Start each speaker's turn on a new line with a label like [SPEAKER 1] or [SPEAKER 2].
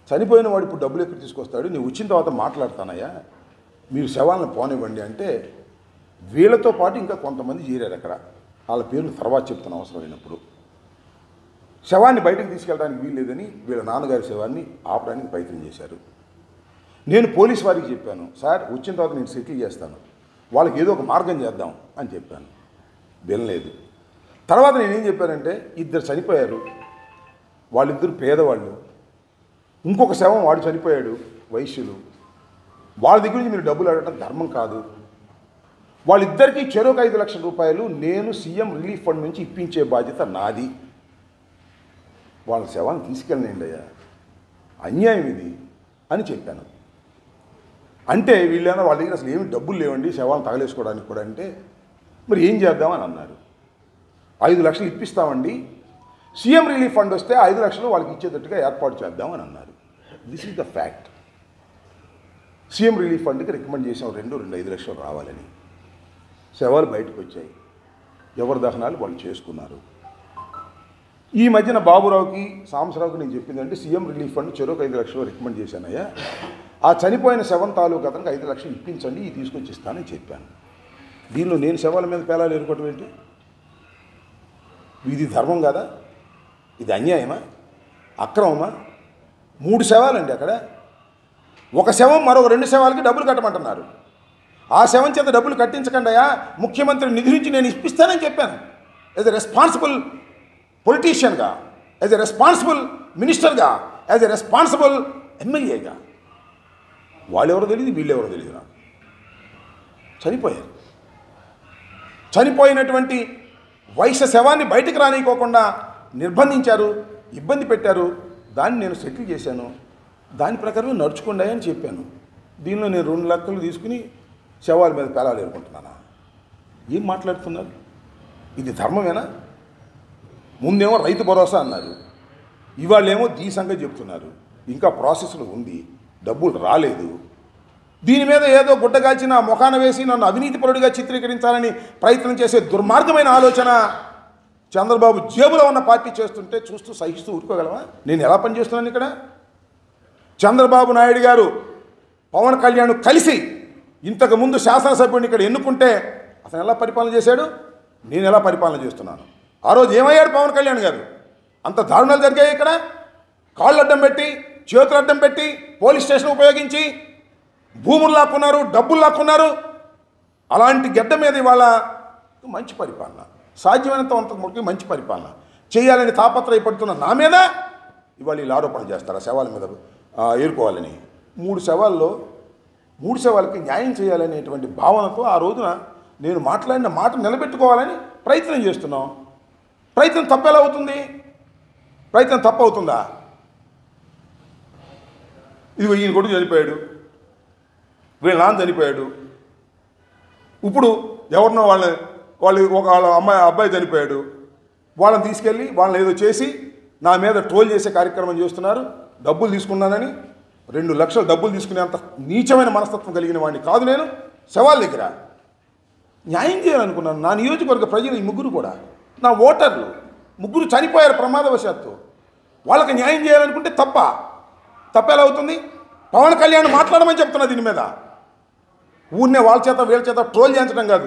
[SPEAKER 1] చనిపోయిన వాడు ఇప్పుడు డబ్బులు ఎక్కడ తీసుకొస్తాడు నేను వచ్చిన తర్వాత మాట్లాడతానయ్యా మీరు శవాలను పోనివ్వండి అంటే వీళ్ళతో పాటు ఇంకా కొంతమంది చేరారు అక్కడ వాళ్ళ పేర్లు తర్వాత చెప్తాను అవసరమైనప్పుడు శవాన్ని బయటకు తీసుకెళ్ళడానికి వీల్లేదని వీళ్ళ నాన్నగారి శవాన్ని ఆపడానికి ప్రయత్నం చేశారు నేను పోలీస్ వారికి చెప్పాను సార్ వచ్చిన తర్వాత నేను సెటిల్ చేస్తాను వాళ్ళకి ఏదో ఒక మార్గం చేద్దాం అని చెప్పాను వినలేదు తర్వాత నేనేం చెప్పానంటే ఇద్దరు చనిపోయారు వాళ్ళిద్దరు పేదవాళ్ళు ఇంకొక శవం వాడు చనిపోయాడు వైశ్యులు వాళ్ళ దగ్గర నుంచి మీరు డబ్బులు అడగడం ధర్మం కాదు వాళ్ళిద్దరికీ చెరొక ఐదు లక్షల రూపాయలు నేను సీఎం రిలీఫ్ ఫండ్ నుంచి ఇప్పించే బాధ్యత నాది వాళ్ళ శవాన్ని తీసుకెళ్ళండి అయ్యా అన్యాయం ఇది అని చెప్పాను అంటే వీళ్ళైనా వాళ్ళ దగ్గర అసలు ఏమి డబ్బులు లేవండి శవాలను తగలేసుకోవడానికి కూడా అంటే మరి ఏం చేద్దామని అన్నారు ఐదు లక్షలు ఇప్పిస్తామండి సీఎం రిలీఫ్ ఫండ్ వస్తే ఐదు లక్షలు వాళ్ళకి ఇచ్చేటట్టుగా ఏర్పాటు చేద్దామని అన్నారు this is the fact CM relief ఫండ్కి రికమెండ్ చేసాం రెండు రెండు ఐదు లక్షలు రావాలని శవాలు బయటకు వచ్చాయి ఎవరి దహనాలు వాళ్ళు చేసుకున్నారు ఈ మధ్యన బాబురావుకి సాంబశివరావుకి నేను చెప్పింది అంటే సీఎం రిలీఫ్ ఫండ్ చెరుకు ఐదు లక్షలు రికమెండ్ చేశానయ్యా ఆ చనిపోయిన శవం తాలూకు అతనికి ఐదు లక్షలు ఇప్పించండి ఇది తీసుకొచ్చి ఇస్తానని చెప్పాను దీనిలో నేను శవాల మీద పేలాలు ఎరుకోవటం ఏంటి ఇది ధర్మం కాదా ఇది అన్యాయమా అక్రమమా మూడు శవాలండి అక్కడ ఒక శవం మరొక రెండు శవాలకి డబ్బులు కట్టమంటున్నారు ఆ శవం చేత డబ్బులు కట్టించకండియా ముఖ్యమంత్రి నిధి నుంచి నేను ఇప్పిస్తానని చెప్పాను యాజ్ ఎ రెస్పాన్సిబుల్ పొలిటీషియన్గా యాజ్ ఎ రెస్పాన్సిబుల్ మినిస్టర్గా యాజ్ ఎ రెస్పాన్సిబుల్ ఎమ్మెల్యేగా వాళ్ళెవరో తెలియదు వీళ్ళెవరో తెలియదు నాకు చనిపోయారు చనిపోయినటువంటి వైశ్య శవాన్ని బయటకు రానికోకుండా నిర్బంధించారు ఇబ్బంది పెట్టారు దాన్ని నేను సెటిల్ చేశాను దాని ప్రకారం నడుచుకోండి అని చెప్పాను దీనిలో నేను రెండు లక్షలు తీసుకుని శవాల మీద పేలాలు ఎదుర్కొంటున్నానా ఏం మాట్లాడుతున్నారు ఇది ధర్మమేనా ముందేమో రైతు భరోసా అన్నారు ఇవాళేమో దీ సంగతి చెప్తున్నారు ఇంకా ప్రాసెస్లో ఉంది డబ్బులు రాలేదు దీని మీద ఏదో గుడ్డగాల్చిన ముఖాన వేసి నన్ను అవినీతిపరుడిగా చిత్రీకరించాలని ప్రయత్నం చేసే దుర్మార్గమైన ఆలోచన చంద్రబాబు జేబులో ఉన్న పార్టీ చేస్తుంటే చూస్తూ సహిస్తూ ఊరుకోగలవా నేను ఎలా పనిచేస్తున్నాను ఇక్కడ చంద్రబాబు నాయుడు గారు పవన్ కళ్యాణ్ కలిసి ఇంతకు ముందు శాసనసభ్యుడిని ఇక్కడ ఎన్నుకుంటే అతను ఎలా పరిపాలన చేశాడు నేను ఎలా పరిపాలన చేస్తున్నాను ఆ రోజు ఏమయ్యాడు పవన్ కళ్యాణ్ గారు అంత దారుణాలు జరిగాయి ఇక్కడ కాళ్ళు అడ్డం పెట్టి చేతులు అడ్డం పెట్టి పోలీస్ స్టేషన్ ఉపయోగించి భూములు లాక్కున్నారు డబ్బులు లాక్కున్నారు అలాంటి గడ్డ మీద ఇవాళ మంచి పరిపాలన సాధ్యమైనంత అంత మటుకు మంచి పరిపాలన చేయాలని తాపత్రయపడుతున్న నా మీద ఇవాళ వీళ్ళు ఆరోపణ చేస్తారు ఆ శవాల మీద ఆ, ఏరుకోవాలని మూడు శవాల్లో మూడు శవాలకి న్యాయం చేయాలనేటువంటి భావనతో ఆ రోజున నేను మాట్లాడిన మాట నిలబెట్టుకోవాలని ప్రయత్నం చేస్తున్నాం ప్రయత్నం తప్పెలా అవుతుంది ప్రయత్నం తప్పు అవుతుందా ఇదిగో ఈయన కొడుకు చనిపోయాడు వీళ్ళ నాన్న చనిపోయాడు ఇప్పుడు ఎవరినో వాళ్ళ వాళ్ళు ఒక వాళ్ళ అమ్మాయి అబ్బాయి చనిపోయాడు వాళ్ళని తీసుకెళ్ళి వాళ్ళని ఏదో చేసి నా మీద ట్రోల్ చేసే కార్యక్రమం చేస్తున్నారు డబ్బులు తీసుకున్నానని రెండు లక్షలు డబ్బులు తీసుకునేంత నీచమైన మనస్తత్వం కలిగిన వాడిని కాదు నేను శవాల దగ్గర న్యాయం చేయాలనుకున్నాను నా నియోజకవర్గ ప్రజలు ఈ ముగ్గురు కూడా నా ఓటర్లు ముగ్గురు చనిపోయారు ప్రమాదవశాత్తు వాళ్ళకి న్యాయం చేయాలనుకుంటే తప్ప తప్ప ఎలా అవుతుంది పవన్ కళ్యాణ్ మాట్లాడమని చెప్తున్నా దీని మీద ఊరినే వాళ్ళ చేత వీళ్ళ చేత ట్రోల్ చేయించడం కాదు